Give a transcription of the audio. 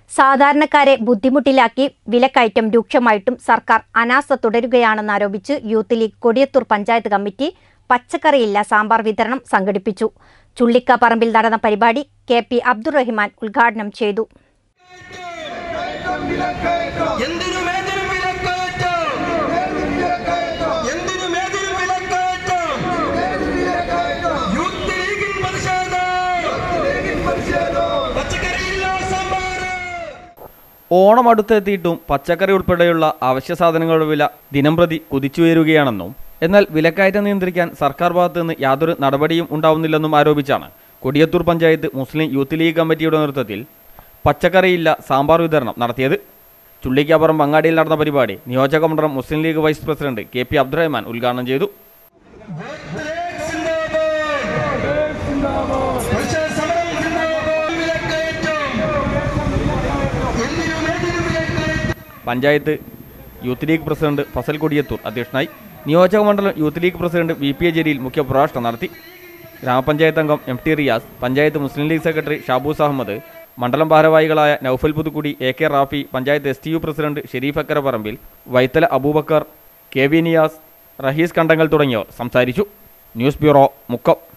സാധാരണക്കാരെ ബുദ്ധിമുട്ടിലാക്കി വിലക്കയറ്റം രൂക്ഷമായിട്ടും സർക്കാർ അനാസ്ഥ തുടരുകയാണെന്നാരോപിച്ച് youth league Kodiyathur panchayat committee പച്ചക്കറിയില്ല സാമ്പാർ വിതരണം സംഘടിപ്പിച്ചു ചുള്ളിക്ക പറമ്പിൽ നടന്ന പരിപാടി കെ പി അബ്ദുറഹിമാൻ ഉദ്ഘാടനം ചെയ്തു എന്തിനും ഏതിനും വിലക്കയറ്റം എന്തിനും ഏതിനും വിലക്കയറ്റം യൂത്ത് ലീഗിൻ പ്രതിഷേധം പച്ചക്കറിയില്ല സാമ്പാർ ഓണം അടുത്തെത്തിയിട്ടും പച്ചക്കറി ഉൾപ്പെടെയുള്ള അവശ്യ സാധനങ്ങളുടെ വില ദിനംപ്രതി കുതിച്ചുയരുകയാണെന്നും എന്നാൽ വിലക്കയറ്റം നിയന്ത്രിക്കാൻ സർക്കാർ ഭാഗത്തു നിന്ന് യാതൊരു നടപടിയും ഉണ്ടാവുന്നില്ലെന്നും ആരോപിച്ചാണ് Kodiyathur panchayat Muslim youth league കമ്മിറ്റിയുടെ നേതൃത്വത്തിൽ പച്ചക്കറിയില്ല സാമ്പാർ വിതരണം നടത്തിയത് ചുള്ളിക്കാപ്പുറം ബങ്ങാടിയിൽ നടന്ന പരിപാടി നിയോജക മണ്ഡലം Muslim league vice president K P Abdurahman ഉദ്ഘാടനം ചെയ്തു panchayat youth league president Fazal Kodiyathur അധ്യക്ഷനായി നിയോജക മണ്ഡലം youth league president V P A Jaleel മുഖ്യപ്രഭാഷണം നടത്തി ഗ്രാമപഞ്ചായത്ത് അംഗം M T Riyas panchayat Muslim league secretary Shabus Ahmed മണ്ഡലം ഭാരവാഹികളായ Noufal Puthukkudi A K Rafi panchayat S T U president Sharif Akkara Parambil Vaithala Aboobacker K V Niyas Raheez Kandangal തുടങ്ങിയവർ സംസാരിച്ചു ന്യൂസ് ബ്യൂറോ മുക്കം